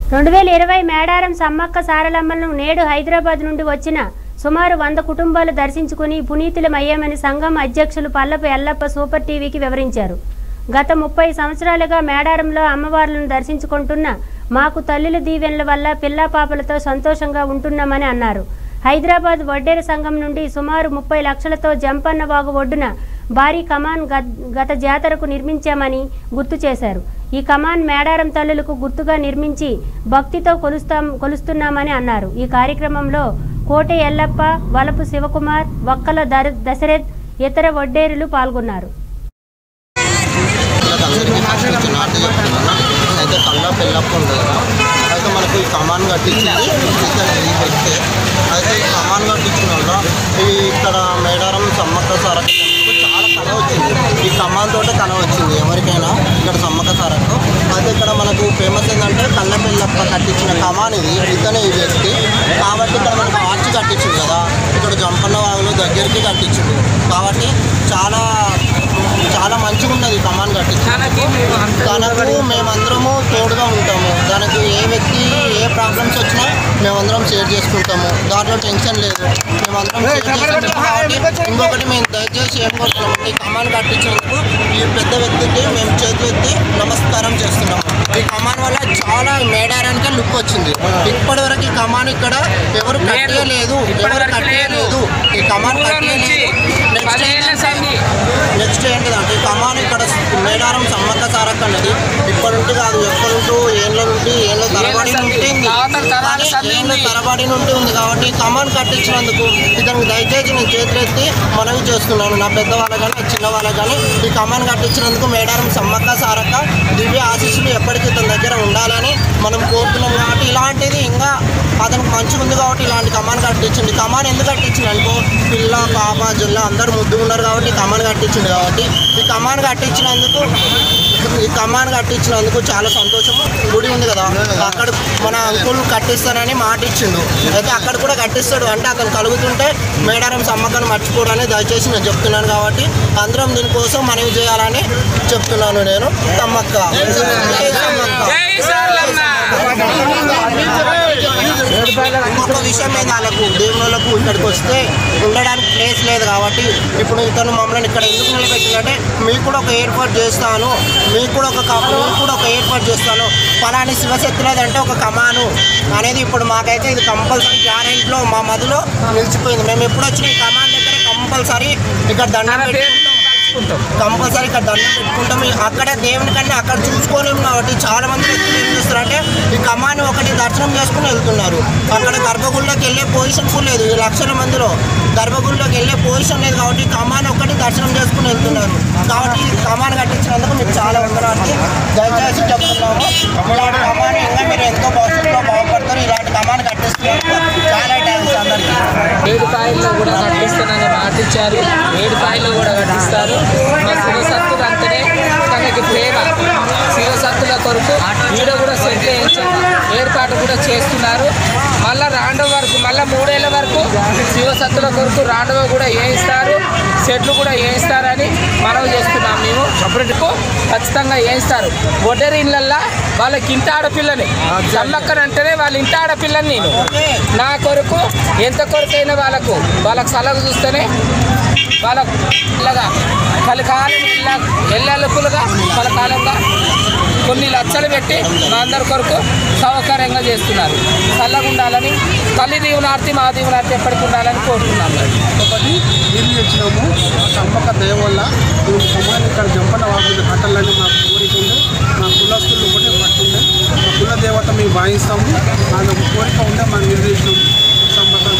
రెండు వేల ఇరవై మేడారం సమ్మక్క సారలమ్మలను నేడు హైదరాబాద్ నుండి వచ్చిన సుమారు వంద కుటుంబాలు దర్శించుకుని పునీతులమయ్యామని సంఘం అధ్యక్షులు పల్లపు ఎల్లప్ప సూపర్ టీవీకి వివరించారు గత ముప్పై సంవత్సరాలుగా మేడారంలో అమ్మవార్లను దర్శించుకుంటున్న మాకు తల్లుల దీవెనల వల్ల పిల్లా పాపలతో సంతోషంగా ఉంటున్నామని అన్నారు హైదరాబాద్ వడ్డేర సంఘం నుండి సుమారు ముప్పై లక్షలతో జంపన్న వాగు ఒడ్డున భారీ కమాన్ గ- గత జాతరకు నిర్మించామని గుర్తు చేశారు ఈ కమాన్ మేడారం తల్లులకు గుర్తుగా నిర్మించి భక్తితో కొలుస్తాం కొలుస్తున్నామని అన్నారు ఈ కార్యక్రమంలో కోటె ఎల్లప్ప వలపు శివకుమార్ వక్కల దర దశరథ్ ఇతర వడ్డేరులు పాల్గొన్నారు అందరికీ ఫస్ట్ నాటి చెప్తున్నాను అయితే కళ్ళ పెళ్ళప్ప ఉంది కదా అయితే మనకు ఈ కమాన్ కట్టించింది ఇతను ఈ వ్యక్తి అయితే ఈ కమాన్ కట్టించిన వల్ల ఈ ఇక్కడ మేడారం సమ్మక్క సారక్క టెంపుల్కు చాలా కళ వచ్చింది ఈ కమాన్ తోటే కళ వచ్చింది ఎవరికైనా ఇక్కడ సమ్మక్క సారకు అయితే ఇక్కడ మనకు ఫేమస్ ఏంటంటే కళ్ళ పెళ్ళప్ప కట్టించిన కమాన్ ఇది ఇతనే ఈ వ్యక్తి కాబట్టి ఇక్కడ మనకు ఆర్చ్ కట్టించింది కదా ఇక్కడ జంపన్న వాగులు దగ్గరికి కట్టించింది కాబట్టి చాలా చాలా మంచిగా ఉన్నది ఈ కమాన్ కట్టించి తనకు మేమందరము తోడుగా ఉంటాము దానికి ఏ వ్యక్తి ఏ ప్రాబ్లమ్స్ వచ్చినా మేమందరం షేర్ చేసుకుంటాము దాంట్లో టెన్షన్ లేదు మేమందరం షేర్ చేసుకుంటాం కాబట్టి ఇంకొకటి మేము దయచేసి ఏం కోరుతున్నాము ఈ కమాన్ కట్టించినందుకు ఈ పెద్ద వ్యక్తికి మేము చేతులు ఎత్తి నమస్కారం చేస్తున్నాము ఈ కమాన్ వల్ల చాలా మేడారానికి లుక్ వచ్చింది ఇప్పటి వరకు ఈ కమాన్ ఇక్కడ ఎవరు కట్టేయలేదు ఎవరు కట్టేయలేదు ఈ కమాన్ కట్టేయలేదు నెక్స్ట్ ఏంటంటే నెక్స్ట్ ఏంటిదంటే ఈ కమాన్ ఇక్కడ మేడారం సమ్మక్క సారక్క అన్నది ఇప్పటి నుండి కాదు ఎప్పటి నుండి ఏళ్ళ నుండి ఏళ్ళ తరబడి నుండి ఉంది. కానీ ఏళ్ళ తరబడి నుండి ఉంది కాబట్టి ఈ కమాన్ కట్టించినందుకు ఇతనికి దయచేసి నేను చేతులెత్తి మనవి చేస్తున్నాను నా పెద్ద వాళ్ళ కానీ నా చిన్న వాళ్ళ కానీ ఈ కమాన్ కట్టించినందుకు మేడారం సమ్మక్క సారక్క దివ్య ఆశీస్సులు ఎప్పటికీ ఇతని దగ్గర ఉండాలని మనం కోరుతున్నాం కాబట్టి ఇలాంటిది ఇంకా అతనికి మంచిగా ఉంది కాబట్టి ఇలాంటి కమాన్ కట్టించింది కమాన్ ఎందుకు కట్టించింది అనుకో పిల్ల పాప జిల్లా అందరూ ముద్దుగా ఉన్నారు కాబట్టి కమాన్ కట్టించింది కాబట్టి ఈ కమాన్ కట్టించినందుకు ఈ కమాన్ కట్టించినందుకు చాలా సంతోషము గుడి ఉంది కదా అక్కడ మన అంకుల్ కట్టిస్తానని మాట ఇచ్చిండు అయితే అక్కడ కూడా కట్టిస్తాడు అంటే అతను కలుగుతుంటే మేడారం సమ్మక్కను మర్చిపోవడాన్ని దయచేసి నేను చెప్తున్నాను కాబట్టి అందరం దీనికోసం మనవి చేయాలని చెప్తున్నాను నేను సమ్మక్క జై సమ్మక్క. ఇంకొక విషయం మీద వాళ్ళకు దేవుళ్ళకు ఇక్కడికి వస్తే ఉండడానికి ప్లేస్ లేదు కాబట్టి ఇప్పుడు ఇతను మమ్మల్ని ఇక్కడ ఎందుకు నిలబెట్టిందంటే మీకు కూడా ఒక ఏర్పాటు చేస్తాను మీకు కూడా ఒక క- మీకు కూడా ఒక ఏర్పాటు చేస్తాను పలాని శివశక్తులది అంటే ఒక కమాను అనేది ఇప్పుడు మాకైతే ఇది కంపల్సరీ గ్యారెంట్లో మా మదిలో నిలిచిపోయింది మేము ఎప్పుడు వచ్చిన ఈ కమాన్ దగ్గర కంపల్సరీ ఇక్కడ దండం పెట్టుకుంటాం కంపల్సరీ ఇక్కడ దండం పెట్టుకుంటాం ఈ- అక్కడ దేవుని కన్నా అక్కడ చూసుకోలేము కాబట్టి చాలా మంది వ్యక్తులు ఏం చేస్తారంటే ఈ కమాన్ని ఒకటి దర్శనం చేసుకుని వెళ్తున్నారు అక్కడ గర్భగుడిలోకి వెళ్ళే పొజిషన్ కూడా లేదు ఈ లక్షల మందిలో గర్భగుడిలోకి వెళ్ళే పొజిషన్ లేదు కాబట్టి ఈ కమాన్ ఒకటి దర్శనం చేసుకుని వెళ్తున్నారు కాబట్టి ఈ కమాన్ కట్టించినందుకు మీకు చాలా వందనాలు దయచేసి చెప్తున్నాము ఇలాంటి కమాన్ ఇంకా మీరు ఎంతో భవిష్యత్తులో బాగుపడతారు ఇలాంటి కమాన్ కట్టిస్తున్నందుకు చాలా థ్యాంక్స్ అందరికీ ఏడు పాయల్లో కూడా కట్టిస్తానని మాట ఇచ్చారు ఏడు పాయల్లో కూడా కట్టిస్తారు మా శివసత్తులు అంతనే తనకి ప్రేమ శివసత్తుల కొరకు ఈడ కూడా సెట్ వేయించడం ఏర్పాటు కూడా చేస్తున్నారు మళ్ళా రాండవ వరకు మళ్ళా మూడేళ్ల వరకు శివసత్తుల కొరకు రాండవ కూడా వేయిస్తారు సెట్లు కూడా వేయిస్తారని మనవి చేస్తున్నాం మేము సపరేట్కు ఖచ్చితంగా వేయిస్తారు ఒడ్డరి ఇళ్ళల్లో వాళ్ళకి ఇంత ఆడపిల్లని సమ్మక్కనంటేనే వాళ్ళ ఇంత ఆడపిల్లని నేను నా కొరకు ఎంత కొరకైనా వాళ్ళకు వాళ్ళకు సలహా చూస్తేనే వాళ్ళకు ఇలాగా కలకాలం ఇళ్ళ ఎల్లెలుపులుగా కలకాలంగా కొన్ని లక్షలు పెట్టి మా అందరి కొరకు సౌకర్యంగా చేస్తున్నారు చల్లగా ఉండాలని తల్లి దీవునార్తి మా దీవునార్తి ఎప్పటికి ఉండాలని కోరుతున్నాను ఒకటి నీళ్ళు తెచ్చినాము ఆ చంపక దయ వల్ల మేము సమాజం ఇక్కడ జంపన వాగుతుంది కట్టాలని మాకు కోరిక ఉంది మా కులస్తులు ఒకటే పట్టుండే మా కుల దేవత మేము భావిస్తాము మాకు ఒక కోరిక ఉంటే మనం నిర్దేశం సంపద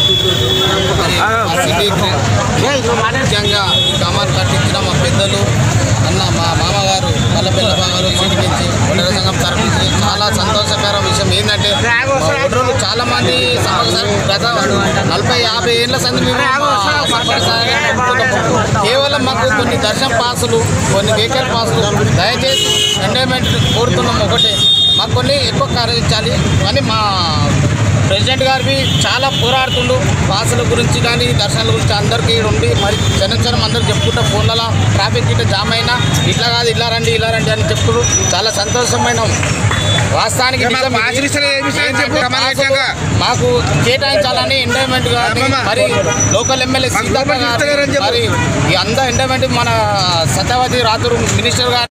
ముఖ్యంగా కమాన్ కట్టించిన మా పెద్దలు అన్న మా మామగారు పల్లెపిల్ల బాగారు చీటి నుంచి ఒడర సంఘం తరఫు నుంచి చాలా సంతోషకర విషయం ఏంటంటే మా ఒడ్రోలు చాలా మంది సంవత్సరం గత నలభై యాభై ఏళ్ళ సంది మేము మా సర్పంచ్ సార్గా నడుపుతున్నాము. కేవలం మాకు కొన్ని దర్శన పాసులు కొన్ని వెహికల్ పాసులు దయచేసి ఎండోమెంట్ కోరుతున్నాం ఒకటే మాకు కొన్ని ఎక్కువ కరించాలి కానీ మా ప్రెసిడెంట్ గారివి చాలా పోరాడుతుండు పాసుల గురించి కానీ దర్శనాల గురించి అందరికీ ఈడ ఉండి మరి జనచరం అందరికి చెప్పుకుంటా ఫోన్లలో ట్రాఫిక్ ఇట్లా జామ్ అయినా ఇట్లా కాదు ఇట్లా రండి ఇలా రండి అని చెప్పుడు చాలా సంతోషమైన వాస్తవానికి నిజం ఇది. మాకు- మాకు కేటాయించాలని ఎండోమెంట్ గారిని మరి లోకల్ ఎమ్మెల్యే సీతక్క గారిని మరి ఈ అంద ఎండోమెంట్ మన సత్యవతి రాథూర్ మినిస్టర్ గారు